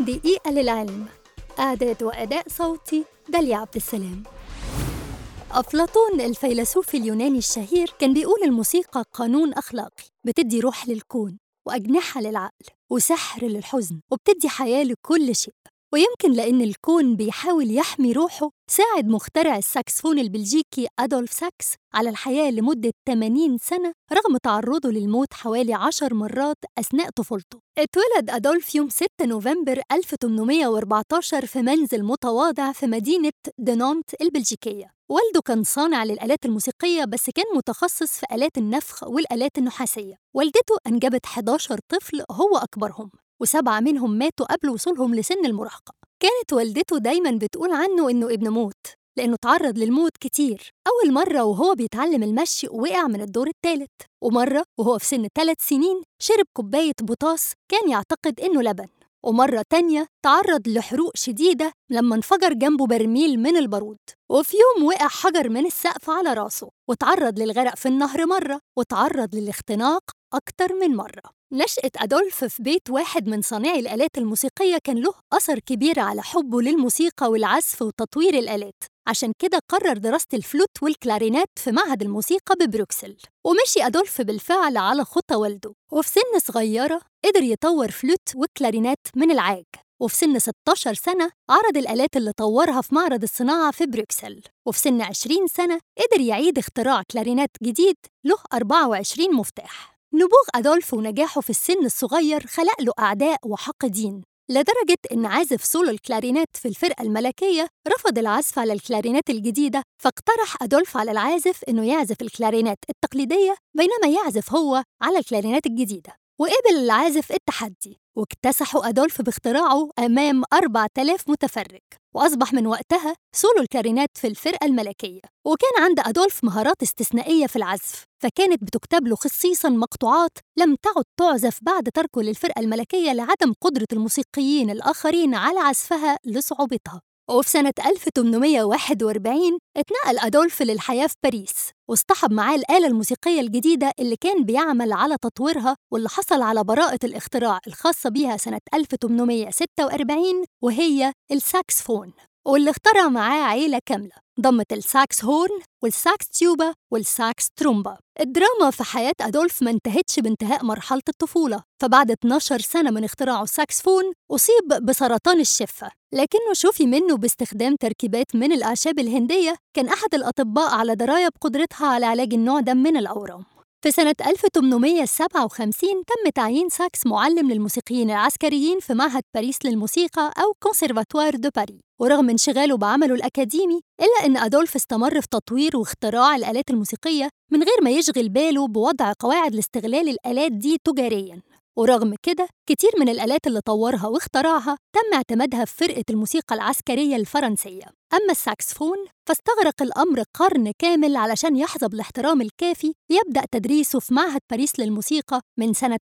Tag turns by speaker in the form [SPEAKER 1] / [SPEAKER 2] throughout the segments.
[SPEAKER 1] دقيقة للعلم إعداد وأداء صوتي داليا عبد السلام أفلاطون الفيلسوف اليوناني الشهير كان بيقول الموسيقى قانون أخلاقي بتدي روح للكون وأجنحة للعقل وسحر للحزن وبتدي حياة لكل شيء ويمكن لأن الكون بيحاول يحمي روحه ساعد مخترع الساكسفون البلجيكي أدولف ساكس على الحياة لمدة 80 سنة رغم تعرضه للموت حوالي 10 مرات أثناء طفولته اتولد أدولف يوم 6 نوفمبر 1814 في منزل متواضع في مدينة دنونت البلجيكية والده كان صانع للآلات الموسيقية بس كان متخصص في آلات النفخ والآلات النحاسية والدته أنجبت 11 طفل هو أكبرهم وسبعة منهم ماتوا قبل وصولهم لسن المراهقة كانت والدته دايما بتقول عنه إنه ابن موت لأنه تعرض للموت كتير أول مرة وهو بيتعلم المشي وقع من الدور الثالث ومرة وهو في سن ثلاث سنين شرب كوباية بوتاس كان يعتقد إنه لبن ومرة تانية تعرض لحروق شديدة لما انفجر جنبه برميل من البارود وفي يوم وقع حجر من السقف على راسه وتعرض للغرق في النهر مرة وتعرض للاختناق أكتر من مرة نشأة أدولف في بيت واحد من صانعي الآلات الموسيقية كان له أثر كبير على حبه للموسيقى والعزف وتطوير الآلات عشان كده قرر دراسة الفلوت والكلارينات في معهد الموسيقى ببروكسل ومشي أدولف بالفعل على خطى والده وفي سن صغيرة قدر يطور فلوت وكلارينات من العاج وفي سن 16 سنة عرض الآلات اللي طورها في معرض الصناعة في بروكسل وفي سن 20 سنة قدر يعيد اختراع كلارينات جديد له 24 مفتاح نبوغ أدولف ونجاحه في السن الصغير خلق له أعداء وحاقدين لدرجة إن عازف سولو الكلارينات في الفرقة الملكية رفض العزف على الكلارينات الجديدة فاقترح أدولف على العازف إنه يعزف الكلارينات التقليدية بينما يعزف هو على الكلارينات الجديدة وقبل العازف التحدي واكتسحوا أدولف باختراعه أمام 4000 متفرج وأصبح من وقتها سولو الكلارينات في الفرقة الملكية وكان عند أدولف مهارات استثنائية في العزف فكانت بتكتب له خصيصا مقطوعات لم تعد تعزف بعد تركه للفرقة الملكية لعدم قدرة الموسيقيين الآخرين على عزفها لصعوبتها وفي سنة 1841 اتنقل أدولف للحياة في باريس واصطحب معاه الآلة الموسيقية الجديدة اللي كان بيعمل على تطويرها واللي حصل على براءة الاختراع الخاصة بيها سنة 1846 وهي الساكسفون واللي اخترع معاه عيلة كاملة ضمت الساكس هورن والساكس تيوبا والساكس ترومبا الدراما في حياة أدولف ما انتهتش بانتهاء مرحلة الطفولة فبعد 12 سنة من اختراعه الساكسفون أصيب بسرطان الشفة لكنه شفي منه باستخدام تركيبات من الأعشاب الهندية كان أحد الأطباء على دراية بقدرتها على علاج النوع ده من الأورام في سنة 1857 تم تعيين ساكس معلم للموسيقيين العسكريين في معهد باريس للموسيقى أو كونسيرفاتوار دو باري ورغم انشغاله بعمله الأكاديمي إلا أن أدولف استمر في تطوير واختراع الآلات الموسيقية من غير ما يشغل باله بوضع قواعد لاستغلال الآلات دي تجارياً ورغم كده كتير من الآلات اللي طورها واخترعها تم اعتمادها في فرقة الموسيقى العسكرية الفرنسية أما الساكسفون فاستغرق الأمر قرن كامل علشان يحظى بالاحترام الكافي ليبدأ تدريسه في معهد باريس للموسيقى من سنة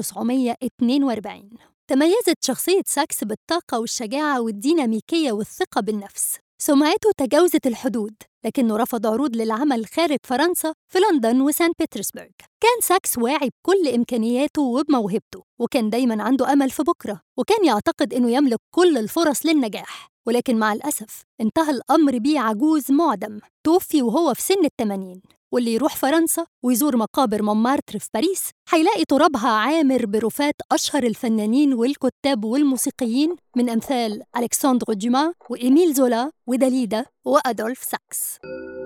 [SPEAKER 1] 1942 تميزت شخصية ساكس بالطاقة والشجاعة والديناميكية والثقة بالنفس سمعته تجاوزت الحدود لكنه رفض عروض للعمل خارج فرنسا في لندن وسان بطرسبرغ كان ساكس واعي بكل إمكانياته وبموهبته وكان دايما عنده أمل في بكرة وكان يعتقد إنه يملك كل الفرص للنجاح ولكن مع الأسف انتهى الأمر بيه عجوز معدم توفي وهو في سن الثمانين واللي يروح فرنسا ويزور مقابر مونمارتر في باريس هيلاقي ترابها عامر برفات أشهر الفنانين والكتاب والموسيقيين من أمثال ألكسندر دوما وإيميل زولا وداليدا وأدولف ساكس